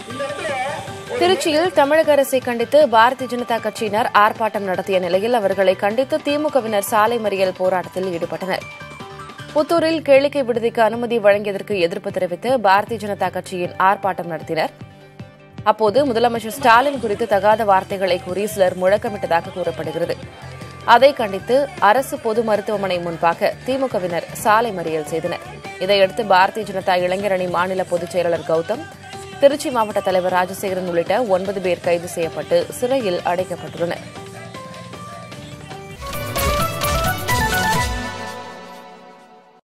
திருச்சியில் தமிழக அரசை கண்டித்து பாரதிய ஜனதா கட்சியினர் ஆர்ப்பாட்டம் நடத்திய நிலையில் அவர்களை கண்டித்து திமுகவினர் சாலை மறியல் போராட்டத்தில் ஈடுபட்டனர் புத்தூரில் கேளிக்கை விடுதிக்கு அனுமதி வழங்கியதற்கு எதிர்ப்பு தெரிவித்து பாரதிய ஜனதா கட்சியின் ஆர்ப்பாட்டம் நடத்தினர் அப்போது முதலமைச்சர் ஸ்டாலின் குறித்து தகாத வார்த்தைகளை கூறி சிலர் முழக்கமிட்டதாக கூறப்படுகிறது அதை கண்டித்து அரசு பொது மருத்துவமனை முன்பாக திமுகவினர் சாலை மறியல் செய்தனர் இதையடுத்து பாரதிய ஜனதா இளைஞர் அணி மாநில பொதுச் செயலாளர் கௌதம் திருச்சி மாவட்ட தலைவர் ராஜசேகரன் உள்ளிட்ட ஒன்பது பேர் கைது செய்யப்பட்டு சிறையில் அடைக்கப்பட்டுள்ளனர்